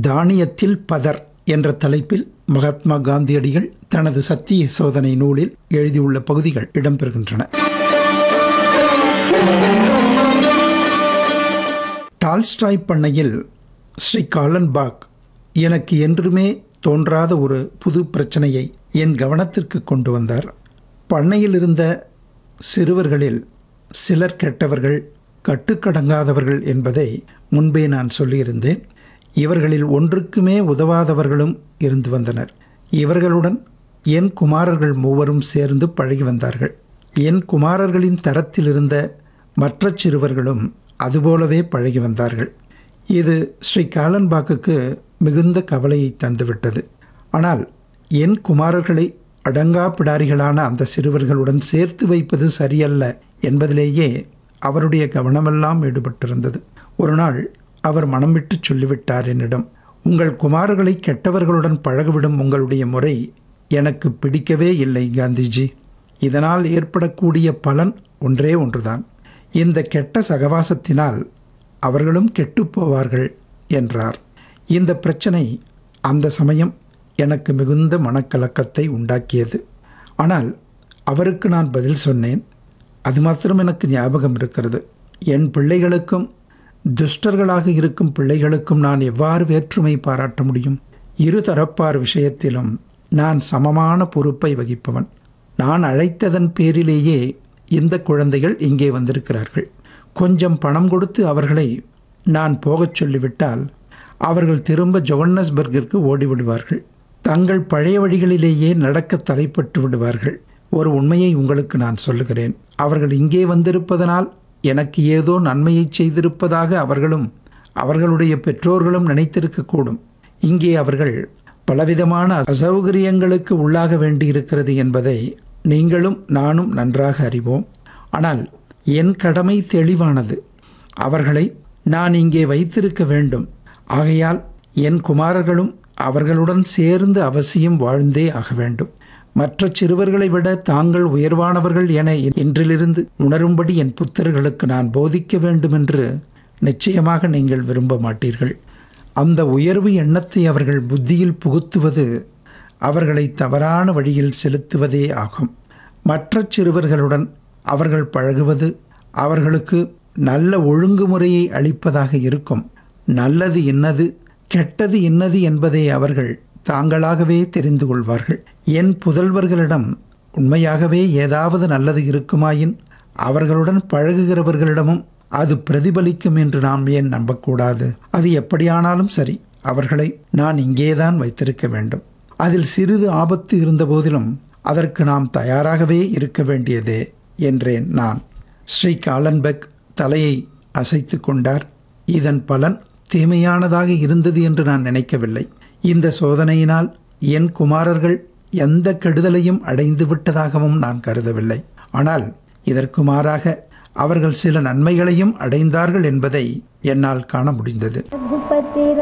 தானியத்தில் பதர் என்ற தலைப்பில் மகாத்மா காந்தியடிகள் தனது சத்திய சோதனை நூலில் எழுதியுள்ள பகுதிகள் இடம்பெறுகின்றன டால்ஸ்டாய் பண்ணையில் ஸ்ரீ காலன்பாக் எனக்கு என்றுமே தோன்றாத ஒரு புது பிரச்சனையை என் கவனத்திற்கு கொண்டு வந்தார் பண்ணையில் இருந்த சிறுவர்களில் சிலர் கெட்டவர்கள் கட்டுக்கடங்காதவர்கள் என்பதை முன்பே நான் சொல்லியிருந்தேன் இவர்களில் ஒன்றுக்குமே உதவாதவர்களும் இருந்து வந்தனர் இவர்களுடன் என் குமாரர்கள் மூவரும் சேர்ந்து பழகி வந்தார்கள் என் குமாரர்களின் தரத்தில் இருந்த மற்ற சிறுவர்களும் அதுபோலவே பழகி வந்தார்கள் இது ஸ்ரீ காலன்பாக்குக்கு மிகுந்த கவலையை தந்துவிட்டது ஆனால் என் குமாரர்களை அடங்கா பிடாரிகளான அந்த சிறுவர்களுடன் சேர்த்து வைப்பது சரியல்ல என்பதிலேயே அவருடைய கவனமெல்லாம் ஈடுபட்டிருந்தது ஒரு நாள் அவர் மனம் விட்டு சொல்லிவிட்டார் என்னிடம் உங்கள் குமாரர்களை கெட்டவர்களுடன் பழகவிடும் உங்களுடைய முறை எனக்கு பிடிக்கவே இல்லை காந்திஜி இதனால் ஏற்படக்கூடிய பலன் ஒன்றே ஒன்றுதான் இந்த கெட்ட சகவாசத்தினால் அவர்களும் கெட்டுப்போவார்கள் என்றார் இந்த பிரச்சனை அந்த சமயம் எனக்கு மிகுந்த மனக்கலக்கத்தை உண்டாக்கியது ஆனால் அவருக்கு நான் பதில் சொன்னேன் அது மாத்திரம் எனக்கு ஞாபகம் இருக்கிறது என் பிள்ளைகளுக்கும் துஷ்டர்களாக இருக்கும் பிள்ளைகளுக்கும் நான் எவ்வாறு வேற்றுமை பாராட்ட முடியும் இரு தரப்பார் விஷயத்திலும் நான் சமமான பொறுப்பை வகிப்பவன் நான் அழைத்ததன் பேரிலேயே இந்த குழந்தைகள் இங்கே வந்திருக்கிறார்கள் கொஞ்சம் பணம் கொடுத்து அவர்களை நான் போகச் சொல்லிவிட்டால் அவர்கள் திரும்ப ஜொகன்னஸ்பர்கிற்கு ஓடிவிடுவார்கள் தங்கள் பழைய வழிகளிலேயே நடக்க தலைப்பட்டு விடுவார்கள் ஒரு உண்மையை உங்களுக்கு நான் சொல்லுகிறேன் அவர்கள் இங்கே வந்திருப்பதனால் எனக்கு ஏதோ நன்மையை செய்திருப்பதாக அவர்களும் அவர்களுடைய பெற்றோர்களும் நினைத்திருக்கக்கூடும் இங்கே அவர்கள் பலவிதமான அசௌகரியங்களுக்கு உள்ளாக வேண்டியிருக்கிறது என்பதை நீங்களும் நானும் நன்றாக அறிவோம் ஆனால் என் கடமை தெளிவானது அவர்களை நான் இங்கே வைத்திருக்க வேண்டும் ஆகையால் என் குமாரர்களும் அவர்களுடன் சேர்ந்து அவசியம் வாழ்ந்தே ஆக வேண்டும் மற்ற சிறுவர்களை விட தாங்கள் உயர்வானவர்கள் என இன்றிலிருந்து உணரும்படி என் புத்தர்களுக்கு நான் போதிக்க வேண்டும் என்று நிச்சயமாக நீங்கள் விரும்ப மாட்டீர்கள் அந்த உயர்வு எண்ணத்தை அவர்கள் புத்தியில் புகுத்துவது அவர்களை தவறான வழியில் செலுத்துவதே ஆகும் மற்ற சிறுவர்களுடன் அவர்கள் பழகுவது அவர்களுக்கு நல்ல ஒழுங்குமுறையை அளிப்பதாக இருக்கும் நல்லது இன்னது கெட்டது இன்னது என்பதை அவர்கள் தாங்களாகவே தெரிந்து கொள்வார்கள் என் புதல்வர்களிடம் உண்மையாகவே ஏதாவது நல்லது இருக்குமாயின் அவர்களுடன் பழகுகிறவர்களிடமும் அது பிரதிபலிக்கும் என்று நாம் ஏன் நம்பக்கூடாது அது எப்படியானாலும் சரி அவர்களை நான் இங்கேதான் வைத்திருக்க வேண்டும் அதில் சிறிது ஆபத்து இருந்த போதிலும் அதற்கு நாம் தயாராகவே இருக்க வேண்டியதே என்றேன் நான் ஸ்ரீ காலன்பெக் தலையை அசைத்து கொண்டார் இதன் பலன் தீமையானதாக இருந்தது என்று நான் நினைக்கவில்லை இந்த சோதனையினால் என் குமாரர்கள் எந்த கெடுதலையும் அடைந்து விட்டதாகவும் நான் கருதவில்லை ஆனால் இதற்கு மாறாக அவர்கள் சில நன்மைகளையும் அடைந்தார்கள் என்பதை என்னால் காண முடிந்தது